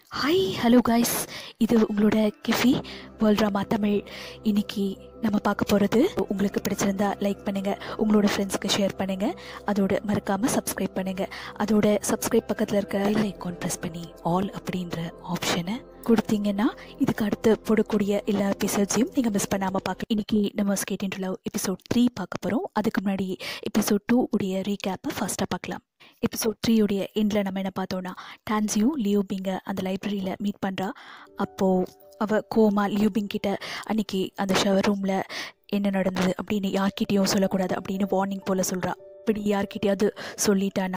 hi hello guys இது உங்களோட கிஃபி world drama Tamil இன்னைக்கு நம்ம பார்க்க போகிறது உங்களுக்கு பிடிச்சிருந்தா லைக் பண்ணுங்கள் உங்களோட ஃப்ரெண்ட்ஸ்க்கு ஷேர் பண்ணுங்கள் அதோட மறக்காமல் சப்ஸ்கிரைப் பண்ணுங்கள் அதோட சப்ஸ்கிரைப் பக்கத்தில் இருக்க பெல் ஐக்கான் ப்ரெஸ் பண்ணி ஆல் அப்படின்ற ஆப்ஷனை கொடுத்தீங்கன்னா இதுக்கு அடுத்து போடக்கூடிய எல்லா எபிசோட்ஸையும் நீங்கள் மிஸ் பண்ணாமல் பார்க்க இன்னைக்கு நம்ம skate into love episode three பார்க்க போகிறோம் அதுக்கு முன்னாடி எபிசோட் டூ உடைய ரீகேப்பை ஃபஸ்ட்டாக பார்க்கலாம் எபிசோட் த்ரீ உடைய எண்டில் நம்ம என்ன பார்த்தோம்னா டான்சியூ லியூபிங்க அந்த லைப்ரரியில் மீட் பண்ணுறா அப்போது அவள் கோமா லியூபிங் கிட்ட அன்னைக்கு அந்த ஷவர் ரூமில் என்ன நடந்தது அப்படின்னு யார்கிட்டயும் சொல்லக்கூடாது அப்படின்னு வார்னிங் போல் சொல்கிறா இப்படி யார்கிட்டயாவது சொல்லிட்டானா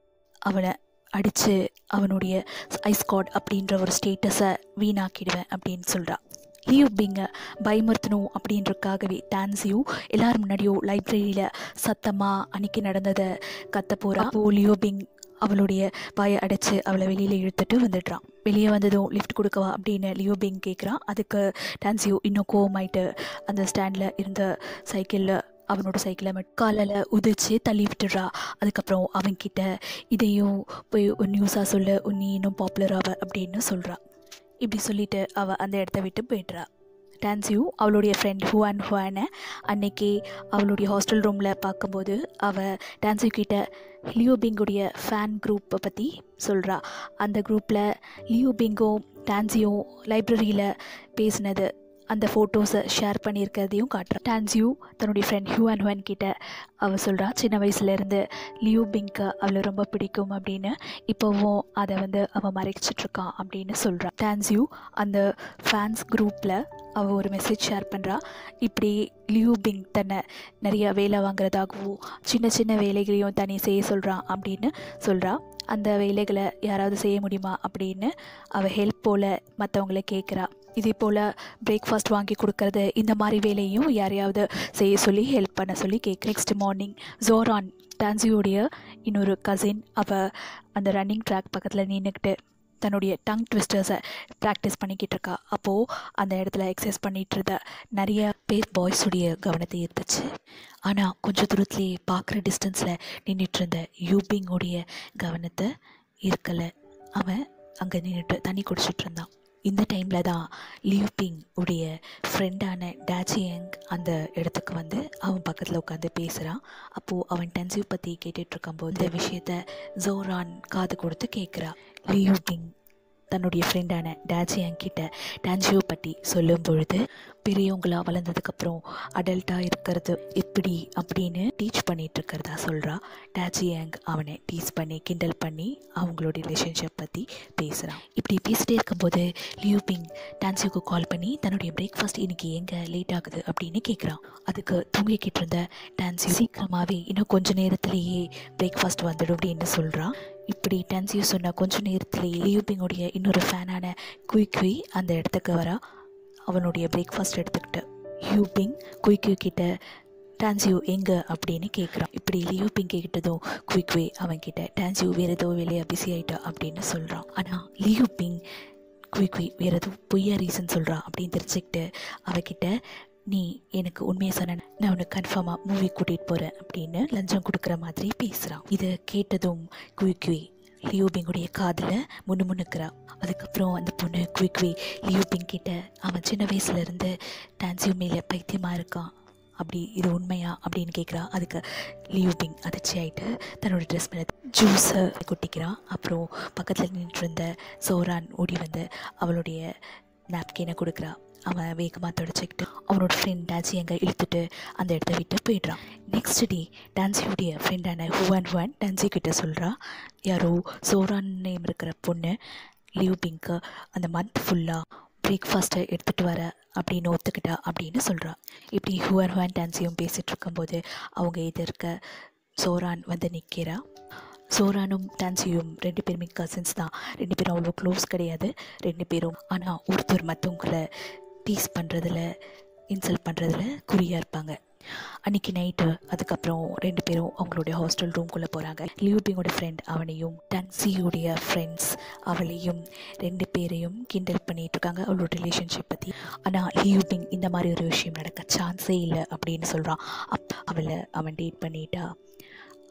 அவனை அடித்து அவனுடைய ஐஸ்காட் அப்படின்ற ஒரு ஸ்டேட்டஸை வீணாக்கிடுவேன் அப்படின்னு சொல்கிறா லியூ பிங்க பயமுறுத்தணும் அப்படின்றக்காகவே டான்ஸியும் எல்லாரும் முன்னாடியும் லைப்ரரியில் சத்தமாக அன்னைக்கு நடந்ததை கத்த போகிறா அப்போ லியோ பிங் அவளுடைய வாயை அடைச்சு அவளை வெளியில் இழுத்துட்டு வந்துடுறான் வெளியே வந்ததும் லிஃப்ட் கொடுக்கவா அப்படின்னு லியோ பிங் கேட்குறான் அதுக்கு டான்ஸியோ இன்னும் கோவமாயிட்டு அந்த ஸ்டாண்டில் இருந்த சைக்கிளில் அவனோட சைக்கிளை மட்டும் காலில் உதிச்சு தள்ளி விட்டுடுறா அதுக்கப்புறம் அவன்கிட்ட இதையும் போய் ஒரு நியூஸாக சொல்லு நீ இன்னும் பாப்புலர் ஆவ அப்படின்னு சொல்கிறா இப்படி சொல்லிட்டு அவள் அந்த இடத்த விட்டு போயிடுறா டான்ஸியும் அவளுடைய ஃப்ரெண்ட் ஹுவான் ஹுவானை அன்னைக்கு அவளுடைய ஹாஸ்டல் ரூமில் பார்க்கும்போது அவள் டான்ஸியூ கிட்ட லியோ பிங்குடைய ஃபேன் குரூப்பை பற்றி சொல்கிறா அந்த குரூப்பில் லியோ பிங்கும் டான்ஸியும் லைப்ரரியில் பேசினது அந்த ஃபோட்டோஸை ஷேர் பண்ணியிருக்கிறதையும் காட்டுறான் டான்ஸியூ தன்னுடைய ஃப்ரெண்ட் ஹியூ அண்ட் ஹுவன் கிட்ட அவள் சொல்கிறா சின்ன வயசுலேருந்து லியூ பிங்க்கை அவளை ரொம்ப பிடிக்கும் அப்படின்னு இப்போவும் அதை வந்து அவள் மறைச்சிட்ருக்கான் அப்படின்னு சொல்கிறான் டான்ஸியூ அந்த ஃபேன்ஸ் குரூப்பில் அவள் ஒரு மெசேஜ் ஷேர் பண்ணுறா இப்படி லியூ பிங் தன்னை நிறைய வேலை வாங்குறதாகவும் சின்ன சின்ன வேலைகளையும் தனி செய்ய சொல்கிறான் அப்படின்னு சொல்கிறா அந்த வேலைகளை யாராவது செய்ய முடியுமா அப்படின்னு அவள் ஹெல்ப் போல் மற்றவங்கள கேட்குறா இதே போல் பிரேக்ஃபாஸ்ட் வாங்கி கொடுக்கறது இந்த மாதிரி வேலையும் யாரையாவது செய்ய சொல்லி ஹெல்ப் பண்ண சொல்லி கேட்க நெக்ஸ்ட் மார்னிங் ஜோரான் டான்சியோடைய இன்னொரு கசின் அவள் அந்த ரன்னிங் ட்ராக் பக்கத்தில் நின்றுக்கிட்டு தன்னுடைய டங் ட்விஸ்டர்ஸை ப்ராக்டிஸ் பண்ணிக்கிட்டு இருக்கா அப்போது அந்த இடத்துல எக்ஸசைஸ் பண்ணிகிட்டு இருந்த நிறைய பேர் பாய்ஸுடைய கவனத்தை ஈர்த்துச்சு ஆனால் கொஞ்சம் தூரத்துலேயே பார்க்குற டிஸ்டன்ஸில் நின்றுட்டு இருந்த யூபிங்கோடைய கவனத்தை ஈர்க்கலை அவன் அங்கே நின்றுட்டு தண்ணி குடிச்சிட்டு இருந்தான் இந்த டைமில் தான் லியூபிங் உடைய ஃப்ரெண்டான டாச்சியங் அந்த இடத்துக்கு வந்து அவன் பக்கத்தில் உட்காந்து பேசுகிறான் அப்போது அவன் டென்சிவ் பற்றி கேட்டுட்டு இருக்கும்போது இந்த விஷயத்த ஜோரான் காது கொடுத்து கேட்குறா லியூபிங் தன்னுடைய ஃப்ரெண்டான டாச்சியங் கிட்ட டான்ஜியோ பற்றி சொல்லும் பொழுது பெரியவங்களாக வளர்ந்ததுக்கப்புறம் அடல்ட்டாக இருக்கிறது எப்படி அப்படின்னு டீச் பண்ணிட்டு இருக்கிறதா சொல்கிறா டாச்சியங் அவனை டீச் பண்ணி கிண்டல் பண்ணி அவங்களோட ரிலேஷன்ஷிப் பற்றி பேசுகிறான் இப்படி பேசிட்டே இருக்கும்போது லியூபிங் டான்சியோக்கு கால் பண்ணி தன்னுடைய பிரேக்ஃபாஸ்ட் இன்னைக்கு எங்கே லேட் ஆகுது அப்படின்னு கேட்குறான் அதுக்கு தூங்கிக்கிட்டு இருந்த டான்சியோ சீக்கிரமாகவே இன்னும் கொஞ்ச நேரத்திலேயே பிரேக்ஃபாஸ்ட் வந்துடும் அப்படின்னு சொல்கிறான் இப்படி டான்சியோ சொன்ன கொஞ்ச நேரத்திலேயே லியூபிங்கோடைய இன்னொரு ஃபேனான குய் குய் அந்த இடத்துக்கு வரா அவனுடைய பிரேக்ஃபாஸ்ட் எடுத்துக்கிட்டு யூபிங் குய் குய் கிட்ட டான்சியூ எங்கே அப்படின்னு கேட்குறான் இப்படி லியூ பிங் கேட்டதும் குயிக்வே அவன்கிட்ட டான்சியூ வேறு ஏதோ வேலையாக பிஸி ஆகிட்டா அப்படின்னு சொல்கிறான் ஆனால் லியூ பிங் குயிக்வே வேறு ஏதோ பொய்யா ரீசன் சொல்கிறான் அப்படின்னு தெரிஞ்சுக்கிட்டு அவகிட்ட நீ எனக்கு உண்மையை சொன்ன நான் உனக்கு கன்ஃபார்மாக மூவி கூட்டிகிட்டு போகிறேன் அப்படின்னு லஞ்சம் கொடுக்குற மாதிரி பேசுகிறான் இதை கேட்டதும் குயிக்வே லியூபிங்குடைய காதில் முன்னு முன்னுக்கிறா அதுக்கப்புறம் அந்த பொண்ணு குயிக்வே லியூபிங் கிட்ட அவன் சின்ன வயசுலேருந்து டான்சியூ மேலே பைத்தியமாக இருக்கான் அப்படி இது உண்மையா அப்படின்னு கேட்குறா அதுக்கு லியூபிங் அதிர்ச்சி ஆகிட்டு தன்னோட ட்ரெஸ் மேலே ஜூஸை கொட்டிக்கிறான் அப்புறம் பக்கத்தில் நின்றுட்டு இருந்த சோரான் ஓடி வந்து அவளுடைய நாப்கினை கொடுக்குறா அவன் வேகமாக தொடச்சிக்கிட்டு அவனோட ஃப்ரெண்ட் டான்ஸி அங்கே இழுத்துட்டு அந்த இடத்த விட்டு போயிடுறான் நெக்ஸ்ட் டே டான்ஸியோடைய ஃப்ரெண்டான ஹுவான் ஹுவான் டான்ஸி கிட்ட சொல்கிறா யாரோ சோரான் நேம் இருக்கிற பொண்ணு லியூபிங்க்கு அந்த மந்த் ஃபுல்லாக பிரேக்ஃபாஸ்ட்டை எடுத்துகிட்டு வர அப்படின்னு ஒத்துக்கிட்டா அப்படின்னு சொல்கிறா இப்படி ஹுவான் ஹுவான் டான்ஸியும் பேசிகிட்டு இருக்கும்போது அவங்க எதிர்க்க சோரான் வந்து நிற்கிறா சோரானும் டான்சியும் ரெண்டு பேருமே கசின்ஸ் தான் ரெண்டு பேரும் அவ்வளோ க்ளோஸ் கிடையாது ரெண்டு பேரும் ஆனால் ஒருத்தர் மற்றவங்களை டீஸ் பண்ணுறதுல இன்சல்ட் பண்ணுறதுல குறியாக இருப்பாங்க அன்றைக்கி நைட்டு அதுக்கப்புறம் ரெண்டு பேரும் அவங்களுடைய ஹாஸ்டல் ரூம்குள்ளே போகிறாங்க லியூபிங்கோட ஃப்ரெண்ட் அவனையும் டான்சியோடைய ஃப்ரெண்ட்ஸ் அவளையும் ரெண்டு பேரையும் கிண்டல் பண்ணிட்டு இருக்காங்க அவளோட ரிலேஷன்ஷிப் பற்றி ஆனால் லியூபிங் இந்த மாதிரி ஒரு விஷயம் நடக்க சான்ஸே இல்லை அப்படின்னு சொல்கிறான் அப் அவளை அவன் டேட் பண்ணிட்டா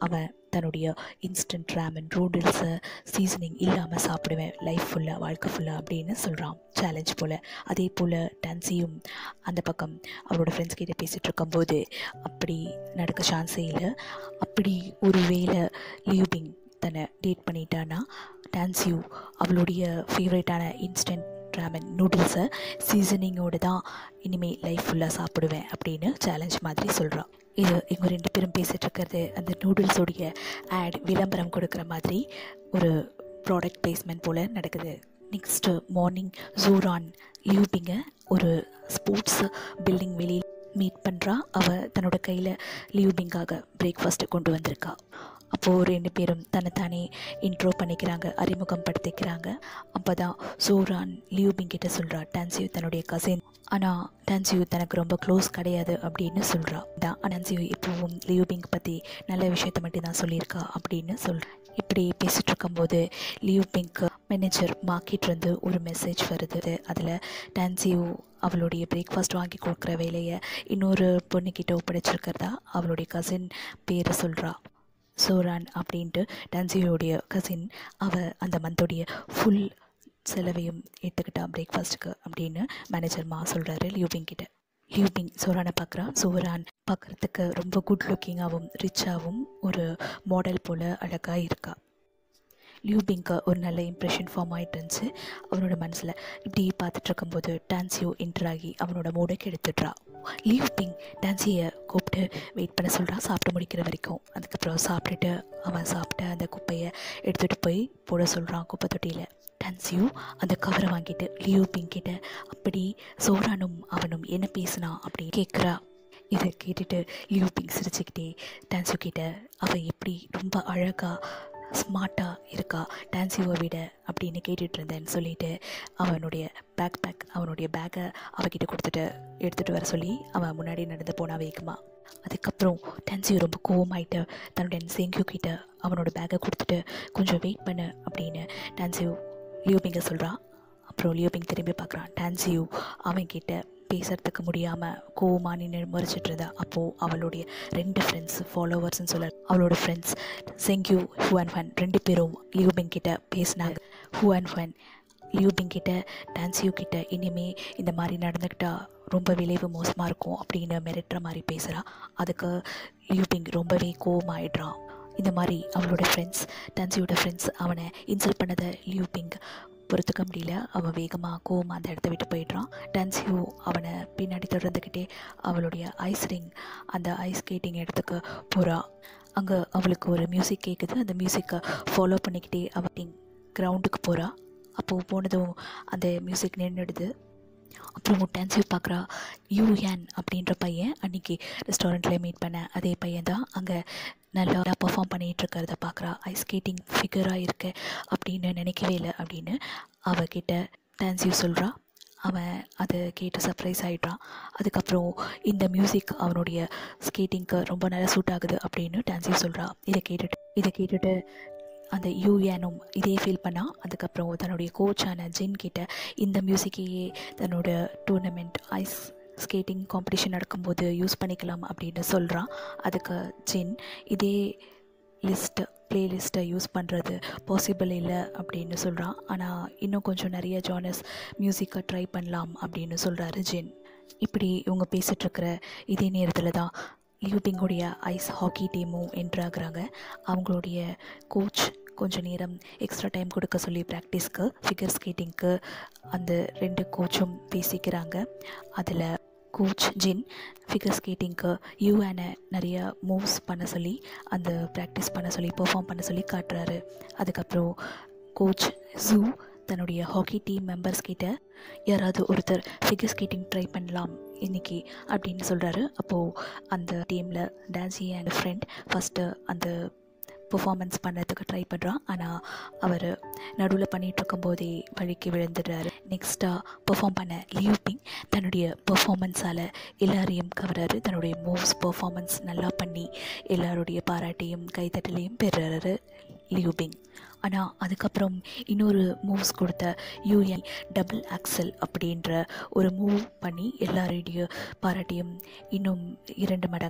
அவன் தன்னுடைய இன்ஸ்டன்ட் ரேமன் நூடுல்ஸை சீசனிங் இல்லாமல் சாப்பிடுவேன் லைஃப் ஃபுல்லாக வாழ்க்கை ஃபுல்லாக அப்படின்னு சொல்கிறான் சேலஞ்ச் போல் அதே போல் டான்சியும் அந்த பக்கம் அவளோட ஃப்ரெண்ட்ஸ் கிட்ட பேசிகிட்டு இருக்கும்போது அப்படி நடக்க சான்ஸே இல்லை அப்படி ஒரு வேளை லியூபிங் தன்னை டேட் பண்ணிட்டான்னா டான்சியூ அவளுடைய ஃபேவரட்டான இன்ஸ்டன்ட் ராமன் நூடுல்ஸை சீசனிங்கோடு தான் இனிமேல் லைஃப் ஃபுல்லாக சாப்பிடுவேன் அப்படின்னு சேலஞ்ச் மாதிரி சொல்கிறான் இது இவங்க ரெண்டு பேரும் பேசிகிட்டு இருக்கிறது அந்த நூடுல்ஸோடைய ஆட் விளம்பரம் கொடுக்குற மாதிரி ஒரு ப்ராடக்ட் பிளேஸ்மெண்ட் போல் நடக்குது நெக்ஸ்ட்டு மார்னிங் ஜூரான் லியூபிங்க ஒரு ஸ்போர்ட்ஸ் பில்டிங் வெளியில் மீட் பண்ணுறா அவள் தன்னோட கையில் லியூபிங்காக பிரேக்ஃபாஸ்ட்டு கொண்டு வந்திருக்கா அப்போது ரெண்டு பேரும் தன்னைத்தானே இன்ட்ரோ பண்ணிக்கிறாங்க அறிமுகம் படுத்திக்கிறாங்க அப்போ தான் சூரான் லியூபிங் கிட்ட சொல்கிறா டான்சியூ தன்னுடைய கசின் ஆனால் டான்சியூ தனக்கு ரொம்ப க்ளோஸ் கிடையாது அப்படின்னு சொல்கிறா தான் டான்சியூ இப்போவும் லியூபிங் பற்றி நல்ல விஷயத்த மட்டும் தான் சொல்லியிருக்கா அப்படின்னு சொல்கிறேன் இப்படி பேசிகிட்டு இருக்கும்போது லியூபிங்க்கு மேனேஜர் மார்க்கிட்டிருந்து ஒரு மெசேஜ் வருது அதில் டான்சியூ அவளுடைய பிரேக்ஃபாஸ்ட் வாங்கி கொடுக்குற வேலையை இன்னொரு பொண்ணுக்கிட்ட ஒப்படைச்சிருக்கிறதா அவளுடைய கசின் பேரை சொல்கிறா சோரான் அப்படின்ட்டு டான்சியோடைய கசின் அவள் அந்த மந்தோடைய ஃபுல் செலவையும் எடுத்துக்கிட்டா பிரேக்ஃபாஸ்ட்டுக்கு அப்படின்னு மேனேஜர் மா சொல்கிறாரு லியூபிங் கிட்ட லியூபிங் சோரானை பார்க்குறா சோரான் பார்க்குறதுக்கு ரொம்ப குட் லுக்கிங்காகவும் ரிச்சாகவும் ஒரு மாடல் போல் அழகாக இருக்கா லியூபிங்க்கு ஒரு நல்ல இம்ப்ரெஷன் ஃபார்ம் ஆகிட்டு இருந்துச்சு அவனோட மனசில் இப்படி பார்த்துட்டு இருக்கும்போது டான்சியோ என்டர் ஆகி அவனோட மூடை கெடுத்துட்றா லியூபிங் டான்சியை கூப்பிட்டு வெயிட் பண்ண சொல்கிறான் சாப்பிட்டு முடிக்கிற வரைக்கும் அதுக்கப்புறம் சாப்பிட்டுட்டு அவன் சாப்பிட்ட அந்த குப்பையை எடுத்துகிட்டு போய் போட சொல்கிறான் குப்பை தொட்டியில் டான்சியூ அந்த கவரை வாங்கிட்டு லியூபிங் கிட்ட அப்படி சோரானும் அவனும் என்ன பேசினா அப்படின்னு கேட்குறா இதை கேட்டுட்டு லியூபிங் சிரிச்சுக்கிட்டே டான்சியூ கிட்ட அவள் எப்படி ரொம்ப அழகாக ஸ்மார்ட்டாக இருக்கா டான்சியோவை விட அப்படின்னு கேட்டுட்டு இருந்தேன்னு சொல்லிட்டு அவனுடைய பேக் பேக் அவனுடைய பேக்கை அவகிட்ட கொடுத்துட்டு எடுத்துகிட்டு வர சொல்லி அவன் முன்னாடி நடந்து போனா வேகமா அதுக்கப்புறம் டான்சியோ ரொம்ப கோவமாயிட்டு தன்னுடைய செங்கியூ கிட்ட அவனோட பேக்கை கொடுத்துட்டு கொஞ்சம் வெயிட் பண்ணு அப்படின்னு டான்சியோ லியோபிங்க சொல்கிறான் அப்புறம் லியோபிங் திரும்பி பார்க்குறான் டான்சியூ அவன்கிட்ட பேசுறதுக்கு முடியாமல் கோவமாக நின்று முறைச்சிட்டு இருந்தா அப்போது அவளுடைய ரெண்டு ஃப்ரெண்ட்ஸ் ஃபாலோவர்ஸ்னு சொல்ல அவளோட friends Chengyu Hu and fun ரெண்டு பேரும் லியூபிங் கிட்ட பேசினாங்க ஹூ அண்ட் ஃபன் லியூபிங் கிட்ட டான்சியூ கிட்ட இனிமே இந்த மாதிரி நடந்துக்கிட்டா ரொம்ப விளைவு மோசமாக இருக்கும் அப்படின்னு மிரட்டுற மாதிரி பேசுகிறா அதுக்கு லியூபிங் ரொம்பவே கோவமாயிடுறான் இந்த மாதிரி அவளோட ஃப்ரெண்ட்ஸ் டான்சியோட ஃப்ரெண்ட்ஸ் அவனை இன்சல்ட் பண்ணதை லியூபிங் பொறுத்துக்க முடியல அவன் வேகமாக கோவமாக அந்த இடத்த விட்டு போயிடுறான் டான்சியூ அவனை பின்னாடி தொடர்ந்துக்கிட்டே அவளுடைய ஐஸ் ரிங் அந்த ஐஸ் ஸ்கேட்டிங் இடத்துக்கு போகிறா அங்கே அவளுக்கு ஒரு மியூசிக் கேட்குது அந்த மியூசிக்கை ஃபாலோ பண்ணிக்கிட்டே அவள் கிரவுண்டுக்கு போகிறா அப்போது போனதும் அந்த மியூசிக் நின்றுடுது அப்புறம் டான்சியூ பார்க்குறா யூஎன் அப்படின்ற பையன் அன்றைக்கி ரெஸ்டாரண்ட்டில் மீட் பண்ண அதே பையன் தான் அங்கே நல்லா பர்ஃபார்ம் பண்ணிகிட்டு இருக்கிறத பார்க்குறா ஐஸ் ஸ்கேட்டிங் ஃபிகராக இருக்க அப்படின்னு நினைக்கவே இல்லை அப்படின்னு அவகிட்ட டான்சியூ சொல்கிறா அவன் அதை கேட்டு சர்ப்ரைஸ் ஆகிட்றான் அதுக்கப்புறம் இந்த மியூசிக் அவனுடைய ஸ்கேட்டிங்க்கு ரொம்ப நல்லா சூட் ஆகுது அப்படின்னு டான்சியூ சொல்கிறா இதை கேட்டுட்டு இதை கேட்டுட்டு அந்த யூஎனும் இதே ஃபீல் பண்ணா அதுக்கப்புறம் தன்னுடைய கோச்சான ஜின் கிட்ட இந்த மியூசிக்கையே தன்னோட டூர்னமெண்ட் ஐஸ் ஸ்கேட்டிங் காம்படிஷன் நடக்கும்போது யூஸ் பண்ணிக்கலாம் அப்படின்னு சொல்கிறான் அதுக்கு ஜின் இதே லிஸ்ட்டு ப்ளேலிஸ்ட்டை யூஸ் பண்ணுறது பாசிபிள் இல்லை அப்படின்னு சொல்கிறான் ஆனால் இன்னும் கொஞ்சம் நிறைய ஜானஸ் மியூசிக்கை ட்ரை பண்ணலாம் அப்படின்னு சொல்கிறாரு ஜின் இப்படி இவங்க பேசிகிட்ருக்கிற இதே நேரத்தில் தான் லியூபிங்குடைய ஐஸ் ஹாக்கி டீமும் என்ட்ராகிறாங்க அவங்களுடைய கோச் கொஞ்ச நேரம் எக்ஸ்ட்ரா டைம் கொடுக்க சொல்லி ப்ராக்டிஸ்க்கு ஃபிகர் ஸ்கேட்டிங்க்கு அந்த ரெண்டு கோச்சும் பேசிக்கிறாங்க அதில் கோச் ஜின் ஃபிகர் ஸ்கேட்டிங்க்கு யூஎனை நிறைய மூவ்ஸ் பண்ண சொல்லி அந்த ப்ராக்டிஸ் பண்ண சொல்லி பெர்ஃபார்ம் பண்ண சொல்லி காட்டுறாரு அதுக்கப்புறம் கோச் ஜூ தன்னுடைய ஹாக்கி டீம் மெம்பர்ஸ் கிட்ட யாராவது ஒருத்தர் ஃபிகர் ஸ்கேட்டிங் ட்ரை பண்ணலாம் இன்னைக்கு அப்படின்னு சொல்கிறாரு அப்போது அந்த டீமில் டான்சி அண்ட் ஃப்ரெண்ட் ஃபஸ்ட்டு அந்த பெர்ஃபார்மன்ஸ் பண்ணுறதுக்கு ட்ரை பண்ணுறான் ஆனால் அவர் நடுவில் பண்ணிகிட்டு இருக்கும்போதே வழிக்கு விழுந்துடுறாரு நெக்ஸ்ட்டாக பெர்ஃபார்ம் பண்ண லியூபிங் தன்னுடைய பெர்ஃபார்மன்ஸால் எல்லாரையும் கவராரு தன்னுடைய மூவ்ஸ் பெர்ஃபார்மன்ஸ் நல்லா பண்ணி எல்லாருடைய பாராட்டையும் கைத்தட்டலையும் பெறுறாரு லியூபிங் ஆனால் அதுக்கப்புறம் இன்னொரு மூவ்ஸ் கொடுத்த யூஎன் டபுள் ஆக்சல் அப்படின்ற ஒரு மூவ் பண்ணி எல்லாருடைய பாராட்டியும் இன்னும் இரண்டு மடங்காக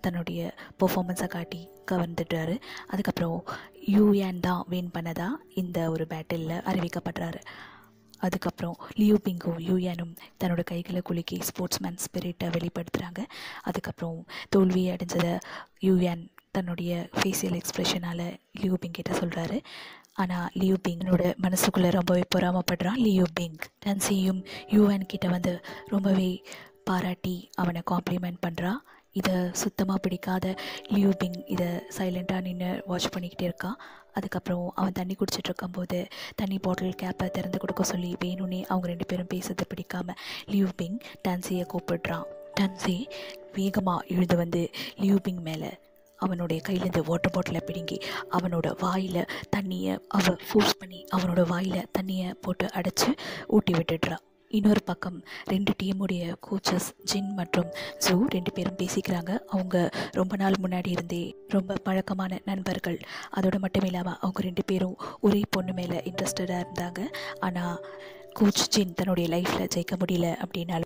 தன்னுடைய பெர்ஃபார்மன்ஸை காட்டி கவர்ந்துட்டாரு அதுக்கப்புறம் யூஎன் தான் வின் பண்ணதா இந்த ஒரு பேட்டிலில் அறிவிக்கப்படுறாரு அதுக்கப்புறம் லியூ பிங்கும் யூஎனும் தன்னோட கைகளை குலுக்கி ஸ்போர்ட்ஸ்மேன் ஸ்பிரிட்டை வெளிப்படுத்துகிறாங்க அதுக்கப்புறம் தோல்வி அடைஞ்சதை யூஎன் தன்னுடைய ஃபேஷியல் எக்ஸ்ப்ரெஷனால் லியூ பிங் கிட்ட சொல்கிறாரு ஆனால் லியூ பிங்கனோட மனசுக்குள்ளே ரொம்பவே பொறாமப்படுறான் லியூ பிங் டன்சியும் யூஎன் கிட்ட வந்து ரொம்பவே பாராட்டி அவனை காம்ப்ளிமெண்ட் பண்ணுறான் இதை சுத்தமாக பிடிக்காத லியூ பிங் இதை சைலண்ட்டாக நின்று வாட்ச் பண்ணிக்கிட்டே இருக்கான் அதுக்கப்புறம் அவன் தண்ணி குடிச்சிட்டு இருக்கும்போது தண்ணி பாட்டில் கேப்பை திறந்து கொடுக்க சொல்லி வேணும்னே அவங்க ரெண்டு பேரும் பேசுறது பிடிக்காம லியூ பிங் டான்சியை கூப்பிடுறான் டான்சி வேகமாக எழுந்து வந்து லியூ பிங் மேலே அவனுடைய கையிலேருந்து வாட்டர் பாட்டிலை பிடுங்கி அவனோட வாயில் தண்ணியை அவ ஃபோர்ஸ் பண்ணி அவனோட வாயில் தண்ணியை போட்டு அடைச்சி ஊட்டி விட்டுடுறான் இன்னொரு பக்கம் ரெண்டு டீமுடைய கோச்சஸ் ஜின் மற்றும் ஜூ ரெண்டு பேரும் பேசிக்கிறாங்க அவங்க ரொம்ப நாள் முன்னாடி இருந்தே ரொம்ப பழக்கமான நண்பர்கள் அதோட மட்டும் இல்லாமல் அவங்க ரெண்டு பேரும் ஒரே பொண்ணு மேலே இன்ட்ரெஸ்டடாக இருந்தாங்க ஆனால் கோச் ஜின் தன்னுடைய லைஃப்பில் ஜெயிக்க முடியல அப்படின்னாலும்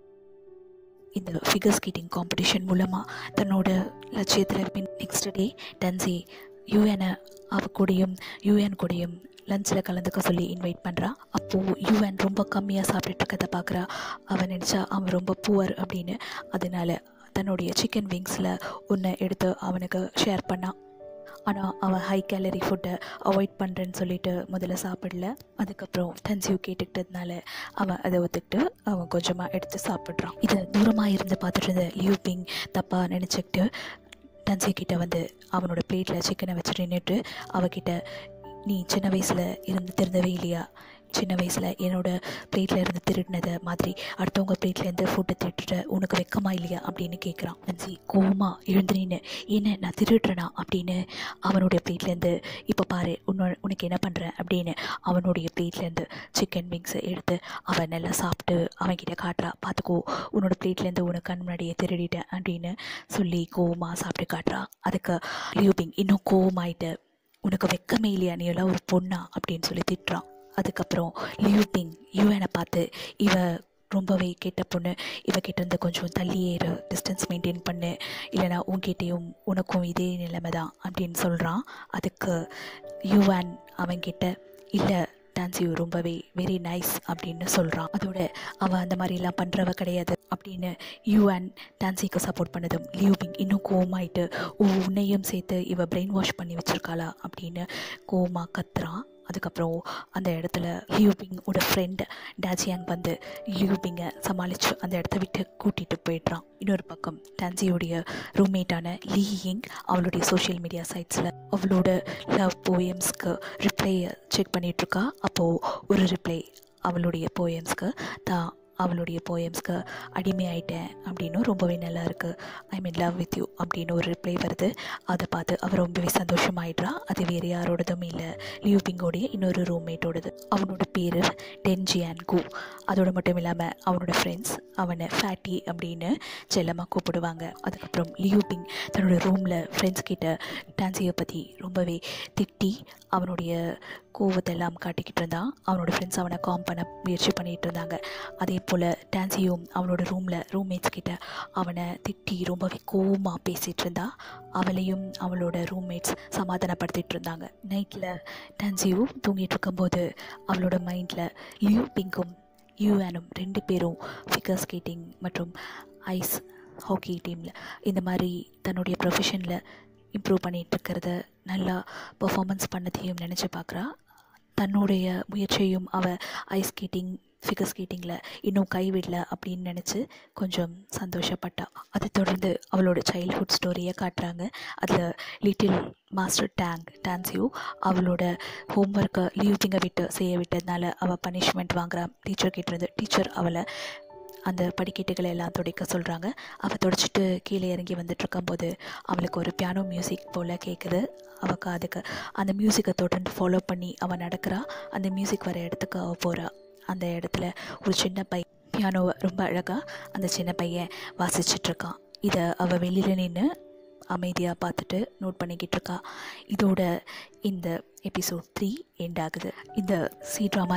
இந்த ஃபிகர் ஸ்கேட்டிங் காம்படிஷன் மூலமாக தன்னோட லட்சியத்தில் பின் நெக்ஸ்ட் டே டன்சி யூஎனை அவ கூடயும் யூஎன் கூடயும் லஞ்சில் கலந்துக்க சொல்லி இன்வைட் பண்ணுறா அப்போது யூஎன் ரொம்ப கம்மியாக சாப்பிட்டுட்டு இருக்கதை பார்க்குறா அவன் நினச்சா அவன் ரொம்ப புவர் அப்படின்னு அதனால தன்னுடைய சிக்கன் விங்ஸில் ஒன்று எடுத்து அவனுக்கு ஷேர் பண்ணான் ஆனால் அவன் ஹை கேலரி ஃபுட்டை அவாய்ட் பண்ணுறேன்னு சொல்லிட்டு முதல்ல சாப்பிடல அதுக்கப்புறம் டன்சியூ கேட்டுக்கிட்டதுனால அவன் அதை ஒத்துக்கிட்டு அவன் கொஞ்சமாக எடுத்து சாப்பிட்றான் இதை தூரமாக இருந்து பார்த்துட்டு இருந்த லியூ பிங் தப்பாக நினச்சிக்கிட்டு டன்சி கிட்ட வந்து அவனோட பிளேட்டில் சிக்கனை வச்சு நின்றுட்டு அவகிட்ட நீ சின்ன வயசில் இருந்து திருந்தவே இல்லையா சின்ன வயசில் என்னோட பிளேட்டில் இருந்து திருடினதை மாதிரி அடுத்தவங்க பிளேட்லேருந்து ஃபுட்டை திருட்டுற உனக்கு வெக்கமா இல்லையா அப்படின்னு கேட்குறான் நன்சி கோவமா எழுந்து நின்று என்ன நான் திருடுறேனா அப்படின்னு அவனுடைய பிளேட்லேருந்து இப்போ பாரு உன்னோட உனக்கு என்ன பண்ணுறேன் அப்படின்னு அவனுடைய பிளேட்லேருந்து சிக்கன் விங்ஸை எடுத்து அவன் நல்லா சாப்பிட்டு அவன்கிட்ட காட்டுறா பார்த்துக்கோ உன்னோட பிளேட்லேருந்து உனக்கு கண் முன்னாடியே திருடிட்டேன் அப்படின்னு சொல்லி கோவமாக சாப்பிட்டு காட்டுறா அதுக்கு லியூபிங் இன்னும் கோவமாயிட்டு உனக்கு வெக்கமே இல்லையா நீ எல்லாம் ஒரு பொண்ணா அப்படின்னு சொல்லி திட்டுறான் அதுக்கப்புறம் லியூபிங் யூஎனை பார்த்து இவ ரொம்பவே கெட்ட பொண்ணு இவகிட்ட இருந்து கொஞ்சம் தள்ளியே இரு டிஸ்டன்ஸ் மெயின்டைன் பண்ணு இல்லைனா உன்கிட்டயும் உனக்கும் இதே நிலைமை தான் அப்படின்னு சொல்கிறான் அதுக்கு யூஎன் அவன்கிட்ட இல்லை டான்சியூ ரொம்பவே வெரி நைஸ் அப்படின்னு சொல்கிறான் அதோட அவன் அந்த மாதிரிலாம் பண்ணுறவ கிடையாது அப்படின்னு யூஎன் டான்சிக்கு சப்போர்ட் பண்ணதும் லியூபிங் இன்னும் கோவமாயிட்டு ஓ உன்னையும் சேர்த்து இவ பிரெயின் வாஷ் பண்ணி வச்சிருக்காளா அப்படின்னு கோவமாக கத்துறான் அதுக்கப்புறம் அந்த இடத்துல லியூபிங்கோட ஃப்ரெண்ட் டாஜியாங் வந்து லியூபிங்கை சமாளித்து அந்த இடத்த விட்டு கூட்டிகிட்டு போயிடுறான் இன்னொரு பக்கம் டான்சியோடைய ரூம்மேட்டான லீ யிங் அவளுடைய சோஷியல் மீடியா சைட்ஸில் அவளோட லவ் போயம்ஸ்க்கு ரிப்ளையை செக் பண்ணிகிட்ருக்கா அப்போது ஒரு ரிப்ளை அவளுடைய போயம்ஸ்க்கு தான் அவளுடைய போயம்ஸ்க்கு அடிமையாயிட்டேன் அப்படின்னு ரொம்பவே நல்லா இருக்குது I mean love with you அப்படின்னு ஒரு ரிப்ளை வருது அதை பார்த்து அவள் ரொம்பவே சந்தோஷமாயிடுறா அது வேறு யாரோடதும் இல்லை லியூபிங்கோடைய இன்னொரு ரூம்மேட்டோடது அவனோட பேர் டென்ஜியான் கு அதோட மட்டும் இல்லாமல் அவனோட ஃப்ரெண்ட்ஸ் அவனை ஃபேட்டி அப்படின்னு செல்லமாக கூப்பிடுவாங்க அதுக்கப்புறம் லியூபிங் தன்னோட ரூமில் ஃப்ரெண்ட்ஸ் கிட்ட டான்சியை பற்றி ரொம்பவே திட்டி அவனுடைய கோவத்தை எல்லாம் காட்டிக்கிட்டு இருந்தான் அவனோட ஃப்ரெண்ட்ஸ் அவனை காம் பண்ண முயற்சி பண்ணிகிட்டு இருந்தாங்க அதே போல் டான்சியும் அவனோட ரூமில் ரூம்மேட்ஸ் கிட்ட அவனை திட்டி ரொம்பவே கோவமாக பேசிகிட்டு இருந்தா அவளையும் அவளோட ரூம்மேட்ஸ் சமாதானப்படுத்திட்டு இருந்தாங்க நைட்டில் டான்சியும் தூங்கிட்டு இருக்கும்போது அவளோட மைண்டில் லியூ பிங்கும் யூஆனும் ரெண்டு பேரும் ஃபிகர் ஸ்கேட்டிங் மற்றும் ஐஸ் ஹாக்கி டீமில் இந்த மாதிரி தன்னுடைய ப்ரொஃபஷனில் இம்ப்ரூவ் பண்ணிகிட்டு இருக்கிறத நல்லா பெர்ஃபார்மன்ஸ் பண்ணதையும் நினச்சி பார்க்குறா தன்னுடைய முயற்சியையும் அவள் ஐஸ் ஸ்கேட்டிங் ஃபிகர் ஸ்கேட்டிங்கில் இன்னும் கைவிடல அப்படின்னு நினச்சி கொஞ்சம் சந்தோஷப்பட்டா அதை தொடர்ந்து அவளோட சைல்ட்ஹுட் ஸ்டோரியை காட்டுறாங்க அதில் லிட்டில் மாஸ்டர் டேங் டான்சியூ அவளோட ஹோம்ஒர்க்கை லீவிங்கை விட்டு செய்ய விட்டதுனால அவள் பனிஷ்மெண்ட் வாங்குறா டீச்சர் கிட்டேருந்து டீச்சர் அவளை அந்த படிக்கட்டுகளை எல்லாம் துடைக்க சொல்கிறாங்க அவள் துடைச்சிட்டு கீழே இறங்கி வந்துட்டு இருக்கும்போது அவளுக்கு ஒரு பியானோ மியூசிக் போல் கேட்குது அவள் காதுக்கு அந்த மியூசிக்கை தொடர்ந்து ஃபாலோ பண்ணி அவள் நடக்கிறா அந்த மியூசிக் வர இடத்துக்கு அவள் போகிறா அந்த இடத்துல ஒரு சின்ன பை பியானோவை ரொம்ப அழகாக அந்த சின்ன பையன் வாசிச்சிட்ருக்கான் இதை அவள் வெளியில் நின்று அமைதியாக பார்த்துட்டு நோட் பண்ணிக்கிட்டு இருக்கா இதோட இந்த எபிசோட் த்ரீ எண்ட் ஆகுது இந்த சி ட்ராமாவில்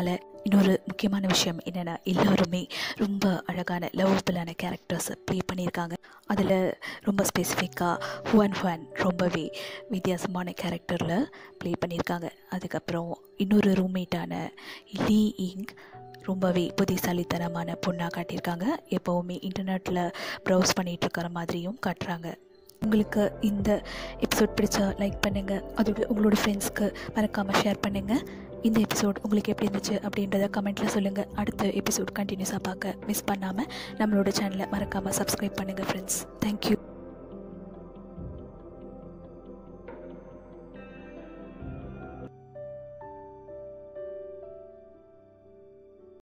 இன்னொரு முக்கியமான விஷயம் என்னென்னா எல்லாருமே ரொம்ப அழகான லவ்வபிளான கேரக்டர்ஸை ப்ளே பண்ணியிருக்காங்க அதில் ரொம்ப ஸ்பெசிஃபிக்காக ஹுவன் ஹுவன் ரொம்பவே வித்தியாசமான கேரக்டரில் ப்ளே பண்ணியிருக்காங்க அதுக்கப்புறம் இன்னொரு ரூம்மேட்டான லீ இங் ரொம்பவே புத்திசாலித்தனமான பொண்ணாக காட்டியிருக்காங்க எப்போவுமே இன்டர்நெட்டில் ப்ரௌஸ் பண்ணிகிட்டு இருக்கிற மாதிரியும் காட்டுறாங்க உங்களுக்கு இந்த எபிசோட் பிடிச்சா லைக் பண்ணுங்கள் அதோட உங்களோட ஃப்ரெண்ட்ஸ்க்கு மறக்காமல் ஷேர் பண்ணுங்கள் இந்த எபிசோட் உங்களுக்கு எப்படி இருந்துச்சு அப்படின்றத கமெண்ட்டில் சொல்லுங்கள் அடுத்த எபிசோட் கண்டினியூஸாக பார்க்க மிஸ் பண்ணாமல் நம்மளோட சேனலை மறக்காமல் சப்ஸ்கிரைப் பண்ணுங்கள் ஃப்ரெண்ட்ஸ் தேங்க்யூ